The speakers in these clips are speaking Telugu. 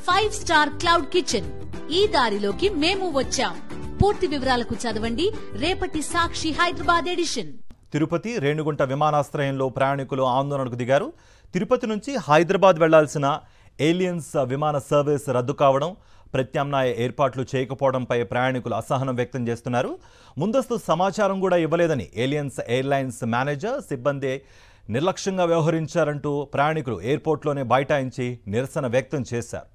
ఫైవ్ స్టార్ క్లౌడ్ కిచెన్ ఈ దారిలోకి మేము వచ్చాం పూర్తి వివరాలకు చదవండి రేపటి సాక్షి హైదరాబాద్ ఎడిషన్ తిరుపతి రేణిగుంట విమానాశ్రయంలో ప్రయాణికులు ఆందోళనకు దిగారు తిరుపతి నుంచి హైదరాబాద్ వెళ్లాల్సిన ఏలియన్స్ విమాన సర్వీస్ రద్దు కావడం ప్రత్యామ్నాయ ఏర్పాట్లు చేయకపోవడంపై ప్రయాణికులు అసహనం వ్యక్తం చేస్తున్నారు ముందస్తు సమాచారం కూడా ఇవ్వలేదని ఏలియన్స్ ఎయిర్లైన్స్ మేనేజర్ సిబ్బంది నిర్లక్ష్యంగా వ్యవహరించారంటూ ప్రయాణికులు ఎయిర్పోర్ట్లోనే బైఠాయించి నిరసన వ్యక్తం చేశారు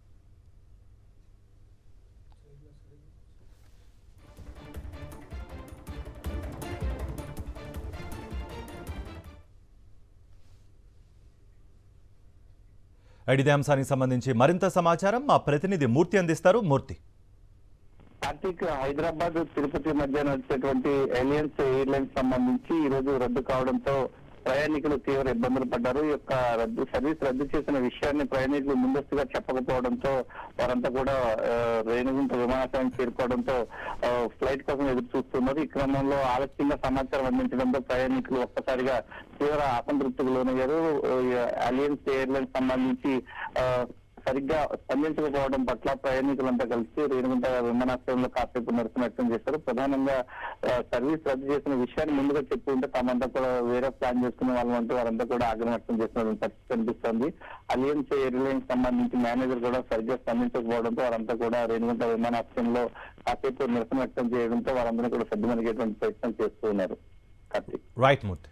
ఇదే అంశానికి సంబంధించి మరింత సమాచారం మా ప్రతినిధి మూర్తి అందిస్తారు మూర్తి కార్తీక్ హైదరాబాద్ తిరుపతి మధ్య నడిచేటువంటి ఎలియన్స్ ఎయిర్లైన్స్ సంబంధించి ఈ రోజు రద్దు కావడంతో ప్రయాణికులు తీవ్ర ఇబ్బందులు పడ్డారు ఈ యొక్క రద్దు సర్వీస్ రద్దు చేసిన విషయాన్ని ప్రయాణికులు ముందస్తుగా చెప్పకపోవడంతో వారంతా కూడా ఆ, రేణుగుంట విమానాశ్రయం చేరుకోవడంతో ఆ, ఫ్లైట్ కోసం ఎదురు చూస్తున్నారు ఈ క్రమంలో ఆలస్యంగా సమాచారం అందించడంతో ప్రయాణికులు ఒక్కసారిగా తీవ్ర అసంతృప్తికి లోనయ్యారు అలియన్స్ ఎయిర్లైన్స్ సంబంధించి ఆ, సరిగ్గా స్పందించకపోవడం పట్ల ప్రయాణికులంతా కలిసి రేణుగుంట విమానాశ్రయంలో కాసేపు నిరసన వ్యక్తం చేశారు ప్రధానంగా ఆ, సర్వీస్ రద్దు చేసిన విషయాన్ని ముందుగా చెప్పి ఉంటే తమంతా కూడా వేరే ప్లాన్ చేసుకునే వాళ్ళు అంటూ వారంతా కూడా ఆగ్రహం వ్యక్తం చేస్తున్న పరిస్థితి కనిపిస్తోంది అలియన్స్ ఎయిర్లైన్స్ సంబంధించి మేనేజర్ కూడా సరిగ్గా స్పందించకపోవడంతో వారంతా కూడా రేణుగుంట విమానాశ్రయంలో కాసేపు నిరసన వ్యక్తం చేయడంతో వారందరూ కూడా సర్దుమణిగేటువంటి ప్రయత్నం చేస్తూ ఉన్నారు కార్తీక్ రైట్ మూర్తి